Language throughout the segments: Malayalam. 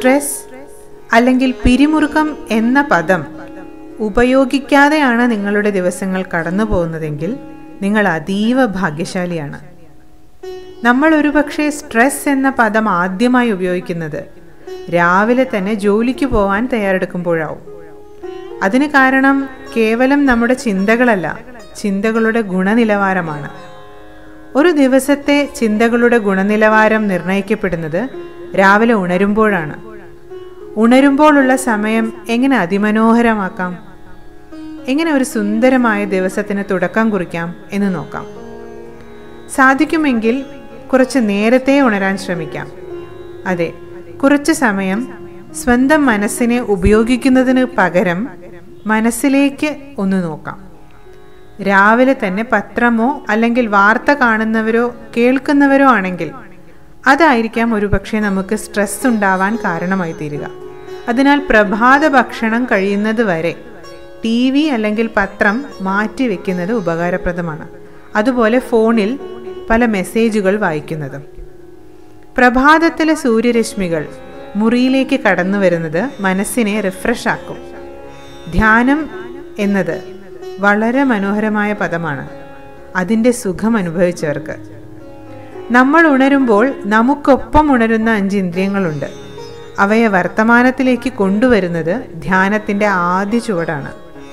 സ്ട്രെസ് അല്ലെങ്കിൽ പിരിമുറുക്കം എന്ന പദം ഉപയോഗിക്കാതെയാണ് നിങ്ങളുടെ ദിവസങ്ങൾ കടന്നു പോകുന്നതെങ്കിൽ നിങ്ങൾ അതീവ ഭാഗ്യശാലിയാണ് നമ്മൾ ഒരുപക്ഷെ സ്ട്രെസ് എന്ന പദം ആദ്യമായി ഉപയോഗിക്കുന്നത് രാവിലെ തന്നെ ജോലിക്ക് പോകാൻ തയ്യാറെടുക്കുമ്പോഴാവും അതിന് കാരണം കേവലം നമ്മുടെ ചിന്തകളല്ല ചിന്തകളുടെ ഗുണനിലവാരമാണ് ഒരു ദിവസത്തെ ചിന്തകളുടെ ഗുണനിലവാരം നിർണ്ണയിക്കപ്പെടുന്നത് രാവിലെ ഉണരുമ്പോഴാണ് ഉണരുമ്പോഴുള്ള സമയം എങ്ങനെ അതിമനോഹരമാക്കാം എങ്ങനെ ഒരു സുന്ദരമായ ദിവസത്തിന് തുടക്കം കുറിക്കാം എന്ന് നോക്കാം സാധിക്കുമെങ്കിൽ കുറച്ച് നേരത്തെ ഉണരാൻ ശ്രമിക്കാം അതെ കുറച്ച് സമയം സ്വന്തം മനസ്സിനെ ഉപയോഗിക്കുന്നതിന് പകരം മനസ്സിലേക്ക് ഒന്ന് നോക്കാം രാവിലെ തന്നെ പത്രമോ അല്ലെങ്കിൽ വാർത്ത കാണുന്നവരോ കേൾക്കുന്നവരോ ആണെങ്കിൽ അതായിരിക്കാം ഒരുപക്ഷെ നമുക്ക് സ്ട്രെസ് ഉണ്ടാവാൻ കാരണമായി തീരുക അതിനാൽ പ്രഭാത ഭക്ഷണം കഴിയുന്നത് വരെ ടി വി അല്ലെങ്കിൽ പത്രം മാറ്റി വെക്കുന്നത് ഉപകാരപ്രദമാണ് അതുപോലെ ഫോണിൽ പല മെസ്സേജുകൾ വായിക്കുന്നതും പ്രഭാതത്തിലെ സൂര്യരശ്മികൾ മുറിയിലേക്ക് കടന്നു വരുന്നത് മനസ്സിനെ റിഫ്രഷ് ആക്കും ധ്യാനം എന്നത് വളരെ മനോഹരമായ പദമാണ് അതിൻ്റെ സുഖം അനുഭവിച്ചവർക്ക് നമ്മൾ ഉണരുമ്പോൾ നമുക്കൊപ്പം ഉണരുന്ന അഞ്ച് ഇന്ദ്രിയങ്ങളുണ്ട് അവയെ വർത്തമാനത്തിലേക്ക് കൊണ്ടുവരുന്നത് ധ്യാനത്തിൻ്റെ ആദ്യ ചുവടാണ്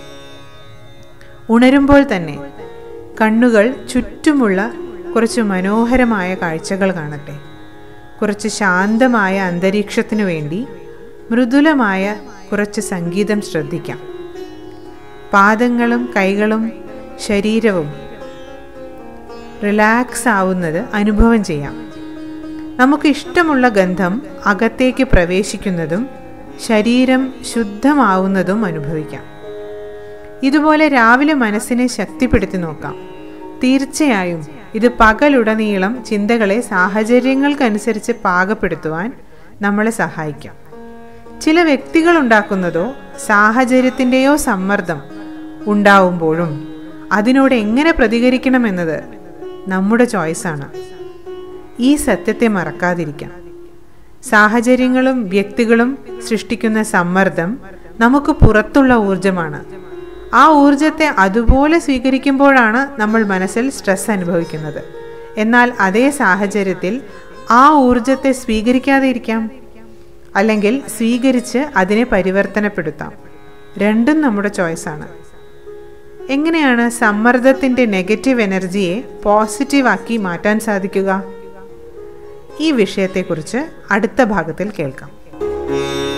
ഉണരുമ്പോൾ തന്നെ കണ്ണുകൾ ചുറ്റുമുള്ള കുറച്ച് മനോഹരമായ കാഴ്ചകൾ കാണട്ടെ കുറച്ച് ശാന്തമായ അന്തരീക്ഷത്തിനു വേണ്ടി മൃദുലമായ കുറച്ച് സംഗീതം ശ്രദ്ധിക്കാം പാദങ്ങളും കൈകളും ശരീരവും റിലാക്സ് ആവുന്നത് അനുഭവം ചെയ്യാം നമുക്ക് ഇഷ്ടമുള്ള ഗന്ധം അകത്തേക്ക് പ്രവേശിക്കുന്നതും ശരീരം ശുദ്ധമാവുന്നതും അനുഭവിക്കാം ഇതുപോലെ രാവിലെ മനസ്സിനെ ശക്തിപ്പെടുത്തി നോക്കാം തീർച്ചയായും ഇത് പകലുടനീളം ചിന്തകളെ സാഹചര്യങ്ങൾക്കനുസരിച്ച് പാകപ്പെടുത്തുവാൻ നമ്മളെ സഹായിക്കാം ചില വ്യക്തികൾ ഉണ്ടാക്കുന്നതോ സാഹചര്യത്തിൻ്റെയോ സമ്മർദ്ദം ഉണ്ടാവുമ്പോഴും അതിനോട് എങ്ങനെ പ്രതികരിക്കണമെന്നത് നമ്മുടെ ചോയ്സാണ് ഈ സത്യത്തെ മറക്കാതിരിക്കാം സാഹചര്യങ്ങളും വ്യക്തികളും സൃഷ്ടിക്കുന്ന സമ്മർദ്ദം നമുക്ക് പുറത്തുള്ള ഊർജമാണ് ആ ഊർജത്തെ അതുപോലെ സ്വീകരിക്കുമ്പോഴാണ് നമ്മൾ മനസ്സിൽ സ്ട്രെസ് അനുഭവിക്കുന്നത് എന്നാൽ അതേ സാഹചര്യത്തിൽ ആ ഊർജത്തെ സ്വീകരിക്കാതെ ഇരിക്കാം അല്ലെങ്കിൽ സ്വീകരിച്ച് അതിനെ പരിവർത്തനപ്പെടുത്താം രണ്ടും നമ്മുടെ ചോയ്സാണ് എങ്ങനെയാണ് സമ്മർദ്ദത്തിൻ്റെ നെഗറ്റീവ് എനർജിയെ പോസിറ്റീവാക്കി മാറ്റാൻ സാധിക്കുക ഈ വിഷയത്തെക്കുറിച്ച് അടുത്ത ഭാഗത്തിൽ കേൾക്കാം